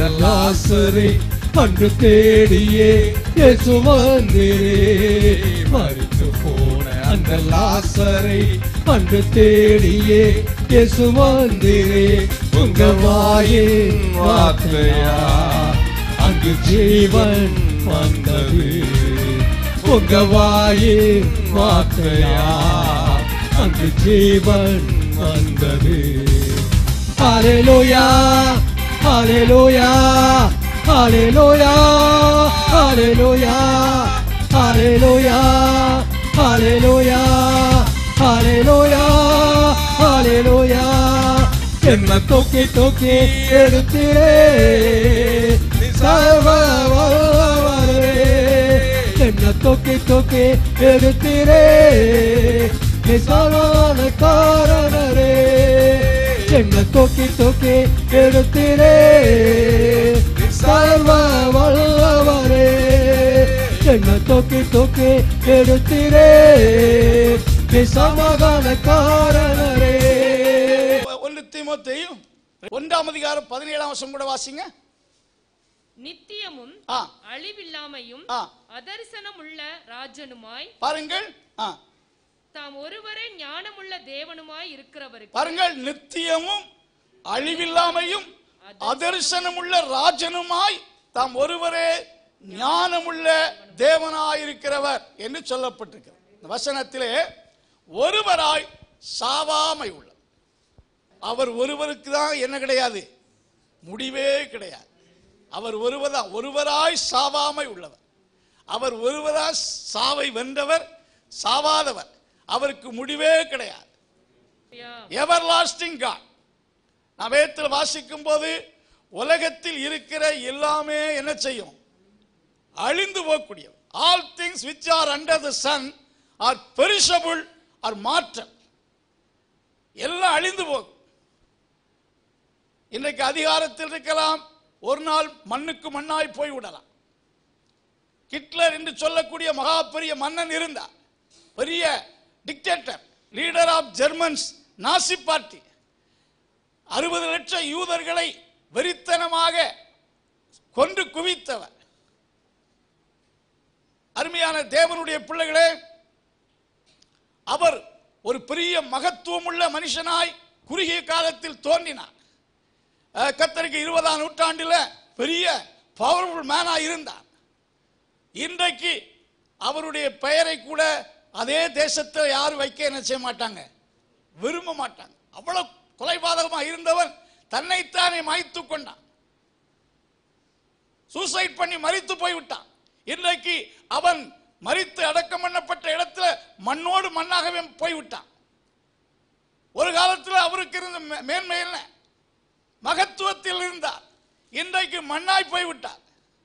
லாசரை அன்று தேடியே இயேசு வந்தீரே மறித்து போன அந்த லாசரை அன்று தேடியே இயேசு வந்தீரே உங்க வாயின் வார்த்தையா அங்கு ஜீவன் வந்தது உங்க வாயின் வார்த்தையா அங்கு ஜீவன் வந்தது ஹalleluya ஹalleluya ஹalleluya ஹalleluya ஹalleluya ஹalleluya ஹalleluya ஹalleluya என்ன தூக்கி தூக்கி எடுத்திரே சர்வ வல்லவரே என்ன தூக்கி தூக்கி எடுத்திரே நிசான காரணரே என்ன தூக்கி தூக்கி எடுத்திரே சர்வ வல்லவரே என்ன தூக்கி தூக்கி எடுத்திரே சமாதான காரணரே ஒன்று தீமோத்தேயும் ஒன்றாம் அதிகாரம் பதினேழாம் வருஷம் கூட வாசிங்க நித்தியமும் ஆ அழிவில்லாமையும் ஆ அதரிசனம் உள்ள ராஜனுமாய் பாருங்கள் ஆ தாம் ஒருவரே ஞானமுள்ள தேவனுமாய் இருக்கிறவருக்கு பாருங்கள் நித்தியமும் அழிவில்லாமையும் அதர்சனமுள்ள ராஜனுமாய் தாம் ஒருவரே ஞானமுள்ள தேவனாயிருக்கிறவர் என்று சொல்லப்பட்டிருக்கிறது இந்த வசனத்திலே ஒருவராய் சாவாமை உள்ளவர் அவர் ஒருவருக்கு தான் என்ன கிடையாது முடிவே கிடையாது அவர் ஒருவரா ஒருவராய் சாவாமை உள்ளவர் அவர் ஒருவராய் சாவை வென்றவர் சாவாதவர் அவருக்கு முடிவே கிடையாது எவர் லாஸ்டிங் காட் நான் வேதத்தில் வாசிக்கும் போது உலகத்தில் இருக்கிற எல்லாமே என்ன செய்யும் அழிந்து போகக்கூடியது all things which are under the sun are perishable are மாற்றம் எல்லாம் அழிந்து போகும் இன்றைக்கு அதிகாரத்தில் இருக்கலாம் ஒரு நாள் மண்ணுக்கு மண்ணாய் போய் விடலாம் ஹிட்லர் என்று சொல்லக்கூடிய மகா பெரிய மன்னன் இருந்தார் பெரிய dictator leader of Germans Nazi party அறுபது லட்சம் யூதர்களை வெறித்தனமாக கொன்று குவித்தவர் அருமையான தேவனுடைய பிள்ளைகளே அவர் ஒரு பெரிய மகத்துவமுள்ள மனுஷனாய் குறுகிய காலத்தில் தோன்றினார் அஹ், கர்த்தருக்கு இருபதாம் நூற்றாண்டில் பெரிய பவர்ஃபுல் மேனாக இருந்தார் இன்றைக்கு அவருடைய பெயரை கூட அதே தேசத்தில் யாரும் வைக்க என்ன செய்ய மாட்டாங்க விரும்ப மாட்டாங்க அவ்வளவு கொலைபாதகமாக இருந்தவன் தன்னைத்தானே மாய்த்து கொண்டான் சூசைட் பண்ணி மரித்து போய்விட்டான் இன்றைக்கு அவன் மரித்து அடக்கம் பண்ணப்பட்ட இடத்துல மண்ணோடு மண்ணாகவே போய்விட்டான் ஒரு காலத்தில் அவருக்கு இருந்த மே- மேன்மை என்ன மகத்துவத்தில் இருந்தார் இன்றைக்கு மண்ணாய் போய்விட்டார்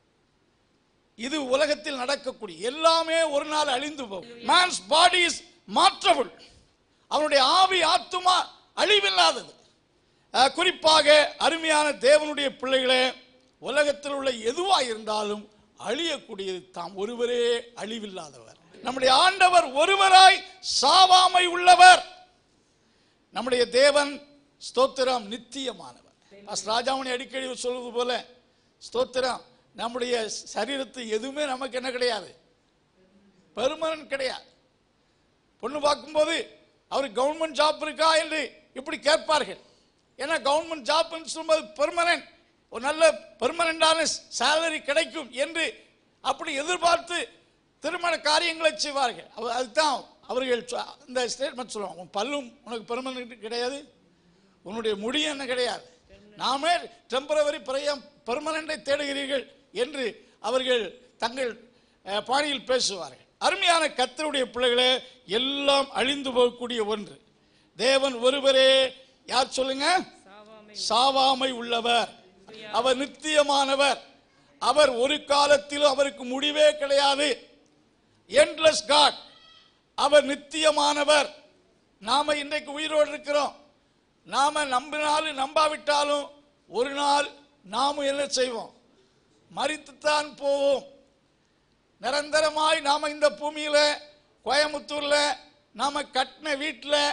இது உலகத்தில் நடக்கக்கூடிய எல்லாமே ஒரு நாள் அழிந்து போகும் மேன்ஸ் பாடி இஸ் மாற்றபுள் அவனுடைய ஆவி ஆத்துமா அழிவில்லாதது அஹ், குறிப்பாக அருமையான தேவனுடைய பிள்ளைகளே உலகத்தில் உள்ள எதுவாக இருந்தாலும் அழியக்கூடியது தாம் ஒருவரே அழிவில்லாதவர் நம்முடைய ஆண்டவர் ஒருவராய் சாவாமை உள்ளவர் நம்முடைய தேவன் ஸ்தோத்திரம் நித்தியமானவர் பாஸ்டர் ராஜாமணி அடிக்கடி சொல்வது போல ஸ்தோத்திரம் நம்முடைய சரீரத்து எதுவுமே நமக்கு என்ன கிடையாது பெருமனன் கிடையாது பொண்ணு பார்க்கும்போது அவருக்கு கவர்மெண்ட் ஜாப் இருக்கா என்று இப்படி கேட்பார்கள் ஏன்னா கவர்மெண்ட் ஜாப் சொல்லும்போது பெர்மனன்ட் ஒரு நல்ல பெர்மனண்டான சேலரி கிடைக்கும் என்று அப்படி எதிர்பார்த்து திருமண காரியங்களை செய்வார்கள் அவ- அதுதான் அவர்கள் சொ- இந்த ஸ்டேட்மெண்ட் சொல்லுவாங்க உன் பல்லும் உனக்கு பெர்மனன்ட் கிடையாது உன்னுடைய முடியும் என்ன கிடையாது நாமே டெம்பரவரி பிரையம் பெர்மனண்டை தேடுகிறீர்கள் என்று அவர்கள் தங்கள் அஹ், பாணியில் பேசுவார்கள் அருமையான கத்தருடைய பிள்ளைகளே எல்லாம் அழிந்து போகக்கூடிய ஒன்று தேவன் ஒருவரே யார் சொல்லுங்க சாவாமை உள்ளவர் அவர் நித்தியமானவர் அவர் ஒரு காலத்திலும் அவருக்கு முடிவே கிடையாது என்லெஸ் காட் அவர் நித்தியமானவர் நாம இன்றைக்கு உயிரோடு இருக்கிறோம் நாம நம்பினாலும் நம்பாவிட்டாலும் ஒரு நாள் நாமும் என்ன செய்வோம் மறித்துத்தான் போவோம் நிரந்தரமாய் நாம இந்த பூமியில கோயம்புத்தூர்ல நாம கட்டின வீட்டில்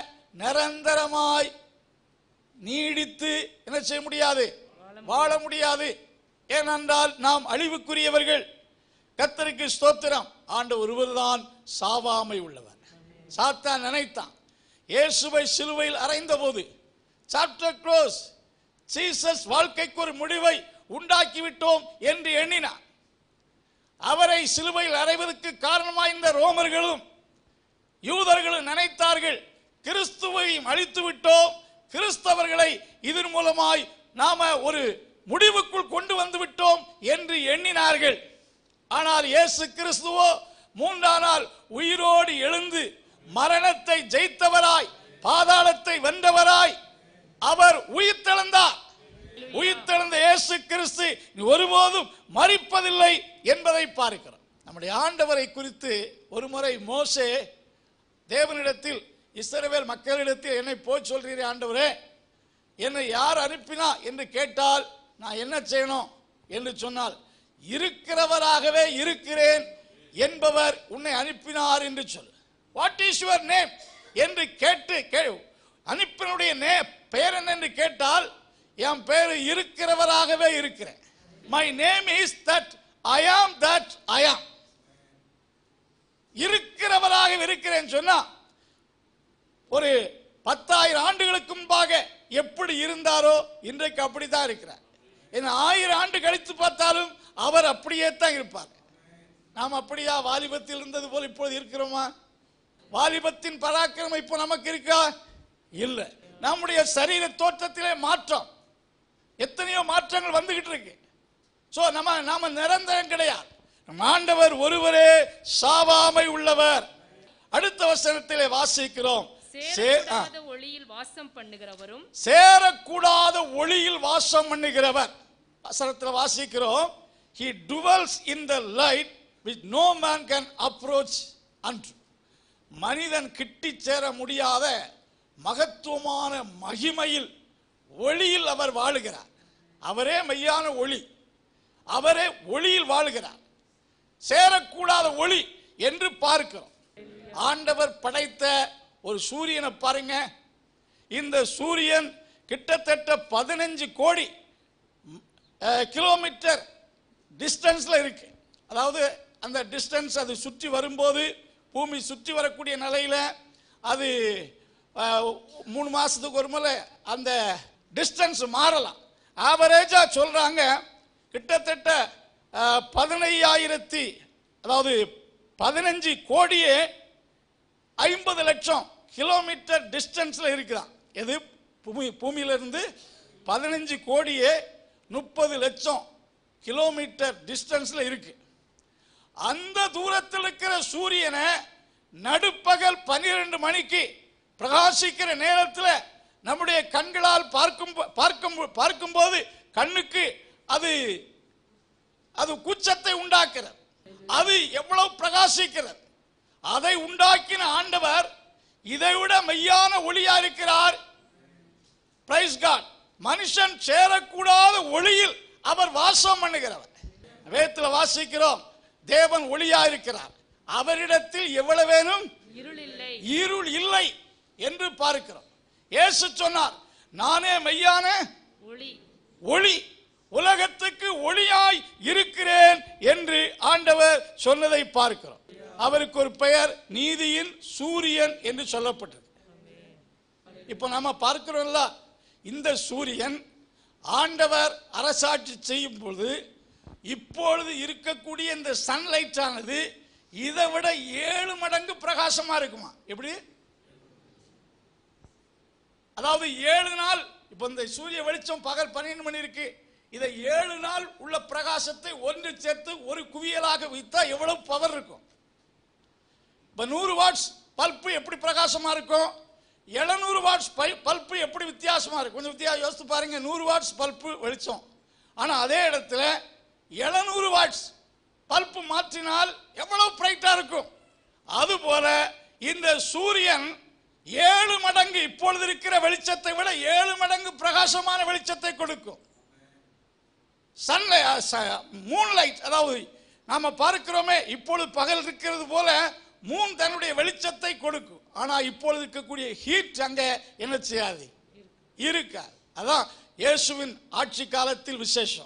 நிரந்தரமாய் நீடித்து என்ன செய்ய முடியாது வாழ முடியாது ஏனென்றால் நாம் அழிவுக்குரியவர்கள் கர்த்தருக்கு ஸ்தோத்திரம் ஆண்டு ஒருவர்தான் சாவாமை உள்ளவர் சாத்தான் நினைத்தான் இயேசுவை சிலுவையில் அறைந்த போது சாப்டர் க்ளோஸ் ஜீசஸ் வாழ்க்கைக்கு ஒரு முடிவை உண்டாக்கி விட்டோம் என்று எண்ணினான் அவரை சிலுவையில் அறைவதற்கு காரணமாய் இந்த ரோமர்களும் யூதர்களும் நினைத்தார்கள் கிறிஸ்துவையும் அழித்து விட்டோம் கிறிஸ்தவர்களை இதன் மூலமாய் நாம ஒரு முடிவுக்குள் கொண்டு வந்து விட்டோம் என்று எண்ணினார்கள் ஆனால் இயேசு கிறிஸ்துவோ மூன்றாம் நாள் உயிரோடு எழுந்து மரணத்தை ஜெயித்தவராய் பாதாளத்தை வென்றவராய் அவர் உயிர்த்தெழுந்தார் உயிர்த்தெழுந்த இயேசு கிறிஸ்து இனி ஒருபோதும் மறிப்பதில்லை என்பதை பார்க்கிறோம் நம்முடைய ஆண்டவரை குறித்து ஒருமுறை மோசே தேவனிடத்தில் இஸ்ரவேல் மக்களிடத்தில் என்னை போய் சொல்றீரே ஆண்டவரே என்னை யார் அனுப்பினா என்று கேட்டால் நான் என்ன செய்யணும் என்று சொன்னால் இருக்கிறவராகவே இருக்கிறேன் என்பவர் உன்னை அனுப்பினார் என்று சொல் வாட் இஸ் யுவர் நேம் என்று கேட்டு கே அனுப்பினுடைய நே பெயர் என்ன என்று கேட்டால் என் பெயர் இருக்கிறவராகவே இருக்கிறேன் my name is that I am that I ஆம் இருக்கிறவராக இருக்கிறேன் சொன்னா ஒரு பத்தாயிரம் ஆண்டுகளுக்கு முன்பாக எப்படி இருந்தாரோ இன்றைக்கு அப்படித்தான் இருக்கிறார் என்ன ஆயிரம் ஆண்டு கழித்து பார்த்தாலும் அவர் அப்படியே தான் இருப்பார் நாம் அப்படியா வாலிபத்தில் இருந்தது போல் இப்போது இருக்கிறோமா வாலிபத்தின் பராக்கிரமம் இப்போ நமக்கு இருக்கா இல்லை நம்முடைய சரீர தோற்றத்திலே மாற்றம் எத்தனையோ மாற்றங்கள் வந்துகிட்டு இருக்கு சோ நம்ம நாம நிரந்தரம் கிடையாது நம் ஆண்டவர் ஒருவரே சாவாமை உள்ளவர் அடுத்த வசனத்திலே வாசிக்கிறோம் சே- ஆ. சேரக்கூடாத ஒளியில் வாசம் பண்ணுகிறவரும் சேரக்கூடாத ஒளியில் வாசம் பண்ணுகிறவர் வசனத்தில் வாசிக்கிறோம் he dwells in the light which no man can approach unto மனிதன் கிட்டி சேர முடியாத மகத்துவமான மகிமையில் ஒளியில் அவர் வாழுகிறார் அவரே மெய்யான ஒளி அவரே ஒளியில் வாழுகிறார் சேரக்கூடாத ஒளி என்று பார்க்கிறோம் ஆண்டவர் படைத்த ஒரு சூரியனை பாருங்க இந்த சூரியன் கிட்டத்தட்ட பதினஞ்சு கோடி அஹ், கிலோமீட்டர் டிஸ்டன்ஸ்ல இருக்கு அதாவது அந்த டிஸ்டன்ஸ் அது சுற்றி வரும்போது பூமி சுற்றி வரக்கூடிய நிலையில அது அஹ், மூணு மாசத்துக்கு ஒரு முறை அந்த டிஸ்டன்ஸ் மாறலாம் ஆவரேஜா சொல்றாங்க கிட்டத்தட்ட அஹ், பதினையாயிரத்தி அதாவது பதினஞ்சு கோடியே ஐம்பது லட்சம் கிலோமீட்டர் டிஸ்டன்ஸ்ல இருக்குதான் எது பூமி பூமியிலிருந்து பதினஞ்சு கோடியே முப்பது லட்சம் கிலோமீட்டர் டிஸ்டன்ஸ்ல இருக்கு அந்த தூரத்தில் இருக்கிற சூரியனை நடுப்பகல் பன்னிரண்டு மணிக்கு பிரகாசிக்கிற நேரத்தில் நம்முடைய கண்களால் பார்க்கும் பார்க்கும் பார்க்கும்போது கண்ணுக்கு அது அது கூச்சத்தை உண்டாக்குறது அது எவ்வளவு பிரகாசிக்கிறது அதை உண்டாக்கின ஆண்டவர் இதைவிட மெய்யான ஒளியா இருக்கிறார் பிரைஸ் காட் மனுஷன் சேரக்கூடாத ஒளியில் அவர் வாசம் பண்ணுகிறவர் வேதத்தில் வாசிக்கிறோம் தேவன் ஒளியா இருக்கிறார் அவரிடத்தில் எவ்வளவேனும் இருள் இல்லை இருள் இல்லை என்று பார்க்கிறோம் இயேசு சொன்னார் நானே மெய்யான ஒளி ஒளி உலகத்துக்கு ஒளியாய் இருக்கிறேன் என்று ஆண்டவர் சொன்னதை பார்க்கிறோம் அவருக்கு ஒரு பெயர் நீதியின் சூரியன் என்று சொல்லப்பட்டது இப்போ நம்ம பார்க்கிறோம்ல இந்த சூரியன் ஆண்டவர் அரசாட்சி செய்யும் பொழுது இப்பொழுது இருக்கக்கூடிய இந்த சன்லைட் ஆனது இதை விட ஏழு மடங்கு பிரகாசமா இருக்குமா எப்படி அதாவது ஏழு நாள் இப்போ இந்த சூரிய வெளிச்சம் பகல் பன்னிரண்டு மணி இருக்கு இதை ஏழு நாள் உள்ள பிரகாசத்தை ஒன்று சேர்த்து ஒரு குவியலாக வைத்தா எவ்வளவு பவர் இருக்கும் இப்போ நூறு வாட்ஸ் பல்பு எப்படி பிரகாசமா இருக்கும் எழுநூறு வாட்ஸ் பல்பு எப்படி வித்தியாசமா இருக்கும் கொஞ்சம் வித்தியாசம் யோசித்து பாருங்க நூறு வாட்ஸ் பல்பு வெளிச்சம் ஆனா அதே இடத்துல எழுநூறு வாட்ஸ் பல்பு மாற்றினால் எவ்வளவு பிரைட்டா இருக்கும் அதுபோல இந்த சூரியன் ஏழு மடங்கு இப்பொழுது இருக்கிற வெளிச்சத்தை விட ஏழு மடங்கு பிரகாசமான வெளிச்சத்தை கொடுக்கும் சன்லை மூன் லைட் அதாவது நாம பார்க்கிறோமே இப்பொழுது பகல் இருக்கிறது போல மூன் தன்னுடைய வெளிச்சத்தை கொடுக்கும் ஆனா இப்பொழுது இருக்கக்கூடிய ஹீட் அங்க என்ன செய்யாது இருக்காது அதான் இயேசுவின் ஆட்சி காலத்தில் விசேஷம்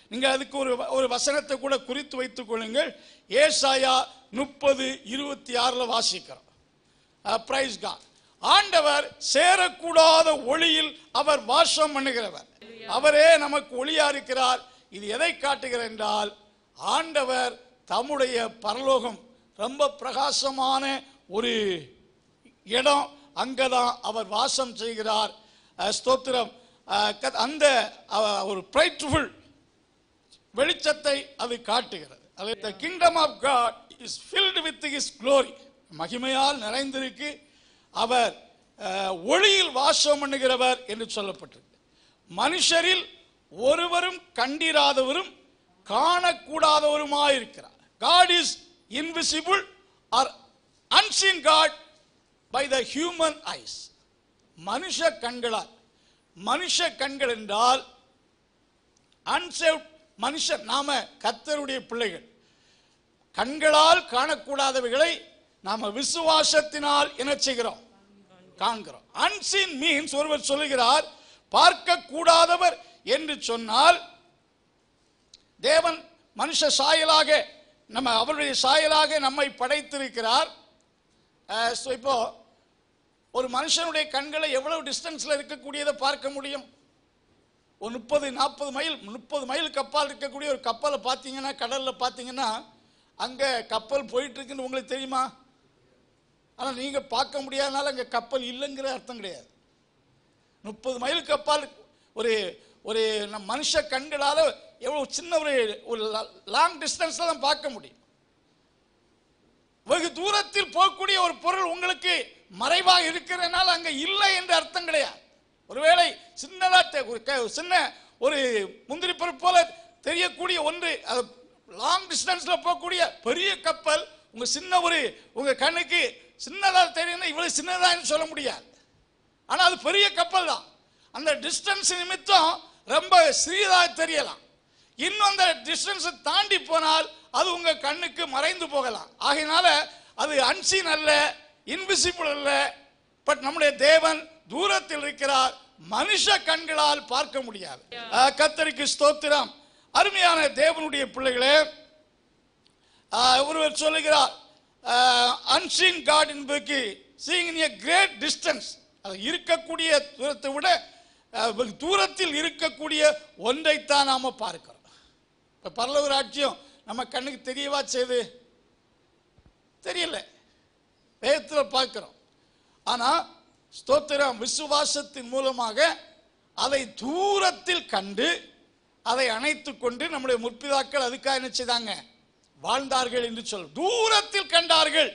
நீங்க அதுக்கு ஒரு ஒரு வசனத்தை கூட குறித்து வைத்துக் கொள்ளுங்கள் ஏசாயா முப்பது இருபத்தி ஆறுல வாசிக்கிறோம் பிரைஸ் காட் ஆண்டவர் சேரக்கூடாத ஒளியில் அவர் வாசம் பண்ணுகிறவர் அவரே நமக்கு ஒளியா இருக்கிறார் இது எதை காட்டுகிறார் என்றால் ஆண்டவர் தம்முடைய பரலோகம் ரொம்ப பிரகாசமான ஒரு இடம் அங்கதான் அவர் வாசம் செய்கிறார் அஹ், ஸ்தோத்திரம் அஹ், கத்- அந்த அஹ், ஒரு பிரைட்ஃபுல் வெளிச்சத்தை அது காட்டுகிறது the kingdom of God is filled with his glory மகிமையால் நிறைந்திருக்கு அவர் அஹ், ஒளியில் வாசம் பண்ணுகிறவர் என்று சொல்லப்பட்டிருக்கு மனுஷரில் ஒருவரும் கண்டிராதவரும் காணக்கூடாதவருமாயிருக்கிறார் God is invisible or unseen God by the human eyes மனுஷ கண்களால் மனுஷ கண்கள் என்றால் அன்சேவ் மனுஷன் நாம கர்த்தருடைய பிள்ளைகள் கண்களால் காணக்கூடாதவைகளை நாம விசுவாசத்தினால் என்ன செய்கிறோம் காண்கிறோம் அன்சீன் மீன்ஸ் ஒருவர் சொல்லுகிறார் பார்க்க கூடாதவர் என்று சொன்னால் தேவன் மனுஷ சாயலாக நம்ம அவருடைய சாயலாக நம்மை படைத்திருக்கிறார் அஹ், so இப்போ ஒரு மனுஷனுடைய கண்களை எவ்வளவு டிஸ்டன்ஸ்ல இருக்கக்கூடியதை பார்க்க முடியும் ஒரு முப்பது நாற்பது மைல் முப்பது மைலுக்கு அப்பால் இருக்கக்கூடிய ஒரு கப்பலை பார்த்தீங்கன்னா கடலில் பார்த்தீங்கன்னா அங்கே கப்பல் போயிட்டு இருக்குன்னு உங்களுக்கு தெரியுமா ஆனால் நீங்கள் பார்க்க முடியாதனால அங்கே கப்பல் இல்லைங்கிற அர்த்தம் கிடையாது முப்பது மைலுக்கு அப்பால் ஒரு ஒரு நம் மனுஷ கண்களால் எவ்வளோ சின்ன ஒரு ஒரு லாங் டிஸ்டன்ஸில் தான் பார்க்க முடியும் வெகு தூரத்தில் போகக்கூடிய ஒரு பொருள் உங்களுக்கு மறைவாக இருக்கிறதுனால அங்க இல்லை என்று அர்த்தம் கிடையாது ஒருவேளை சின்னதா தெ- ஒரு க- சின்ன ஒரு முந்திரி பருப்பு போல தெரியக்கூடிய ஒன்று அது லாங் டிஸ்டன்ஸ்ல போகக்கூடிய பெரிய கப்பல் உங்க சின்ன ஒரு உங்க கண்ணுக்கு சின்னதா தெரியும் இவ்வளவு சின்னதான்னு சொல்ல முடியாது ஆனா அது பெரிய கப்பல் தான் அந்த டிஸ்டன்ஸ் நிமித்தம் ரொம்ப சிறியதாக தெரியலாம் இன்னும் அந்த டிஸ்டன்ஸ் தாண்டி போனால் அது உங்க கண்ணுக்கு மறைந்து போகலாம் ஆகையினால அது அன்சீன் அல்ல இன்விசிபிள் அல்ல பட் நம்முடைய தேவன் தூரத்தில் இருக்கிறார் மனுஷ கண்களால் பார்க்க முடியாது அஹ், கர்த்தருக்கு ஸ்தோத்திரம் அருமையான தேவனுடைய பிள்ளைகளே ஆஹ் ஒருவர் சொல்லுகிறார் அன்சீன் காட் என்பதற்கு seeing in a great distance அது இருக்கக்கூடிய தூரத்தை விட ஆஹ், வெகு தூரத்தில் இருக்கக்கூடிய ஒன்றைத்தான் நாம பார்க்கிறோம் இப்போ பரலோக ராஜ்யம் நம்ம கண்ணுக்கு தெரியவா செய்து தெரியல வேகத்தில் பார்க்கிறோம் ஆனா ஸ்தோத்திரம் விசுவாசத்தின் மூலமாக அதை தூரத்தில் கண்டு அதை அணைத்துக் கொண்டு நம்முடைய முற்பிதாக்கள் அதுக்காக என்ன செய்தாங்க வாழ்ந்தார்கள் என்று சொல் தூரத்தில் கண்டார்கள்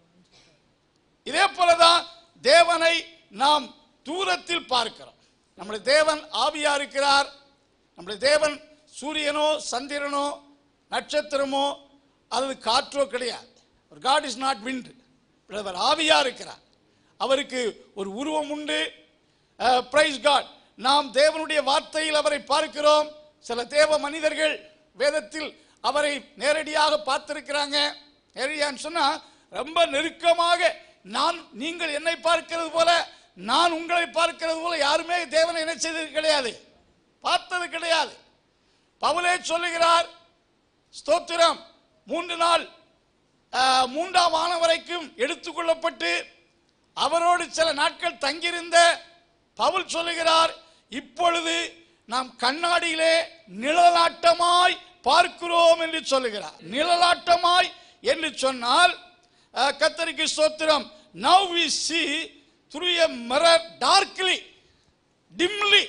இதே போலதான் தேவனை நாம் தூரத்தில் பார்க்கிறோம் நம்முடைய தேவன் ஆவியா இருக்கிறார் நம்முடைய தேவன் சூரியனோ சந்திரனோ நட்சத்திரமோ அல்லது காற்றோ கிடையாது ஒரு காட் இஸ் நாட் விண்ட் அவர் ஆவியா இருக்கிறார் அவருக்கு ஒரு உருவம் உண்டு பிரைஸ் காட் நாம் தேவனுடைய வார்த்தையில் அவரை பார்க்கிறோம் சில தேவ மனிதர்கள் வேதத்தில் அவரை நேரடியாக பார்த்திருக்கிறாங்க நேரடியான்னு சொன்னா ரொம்ப நெருக்கமாக நான் நீங்கள் என்னை பார்க்கிறது போல நான் உங்களை பார்க்கிறது போல யாருமே தேவனை என்ன செய்தது கிடையாது பார்த்தது கிடையாது பவுலே சொல்லுகிறார் ஸ்தோத்திரம் மூன்று நாள் ஆஹ், மூன்றாம் வானம் வரைக்கும் எடுத்துக்கொள்ளப்பட்டு அவரோடு சில நாட்கள் தங்கியிருந்த பவுல் சொல்லுகிறார் இப்பொழுது நாம் கண்ணாடியிலே நிழலாட்டமாய் பார்க்கிறோம் என்று சொல்லுகிறார் நிழலாட்டமாய் என்று சொன்னால் அஹ், கர்த்தருக்கு ஸ்தோத்திரம் now we see through a mirror darkly dimly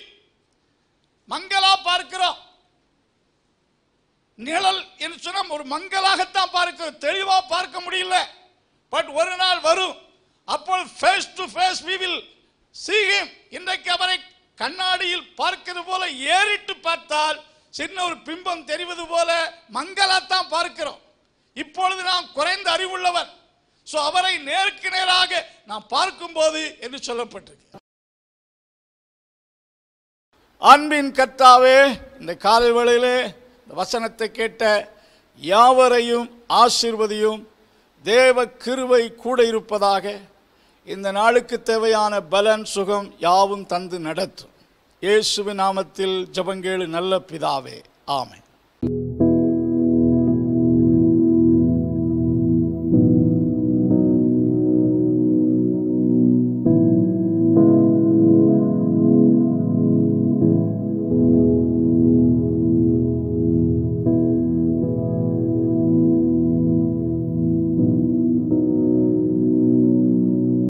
Mangala பார்க்கிறோம் நிழல் என்று சொன்னா ஒரு மங்கலாகத்தான் பார்க்கிறோம் தெளிவா பார்க்க முடியல பட் ஒரு நாள் வரும் அப்போ face to face we will see him இன்றைக்கு அவரை கண்ணாடியில் பார்க்கிறது போல ஏறிட்டு பார்த்தால் சின்ன ஒரு பிம்பம் தெரிவது போல மங்கலாத்தான் பார்க்கிறோம் இப்பொழுது நாம் குறைந்த அறிவுள்ளவர் சோ அவரை நேருக்கு நேராக நாம் பார்க்கும்போது என்று சொல்லப்பட்டிருக்கு அன்பின் கர்த்தாவே இந்த காலை வேளையிலே இந்த வசனத்தை கேட்ட யாவரையும் ஆசீர்வதியும் தேவ கிருபை கூட இருப்பதாக இந்த நாளுக்கு தேவையான பலன் சுகம் யாவும் தந்து நடத்தும் இயேசுவின் நாமத்தில் ஜெபங்கேளு நல்ல பிதாவே ஆமென்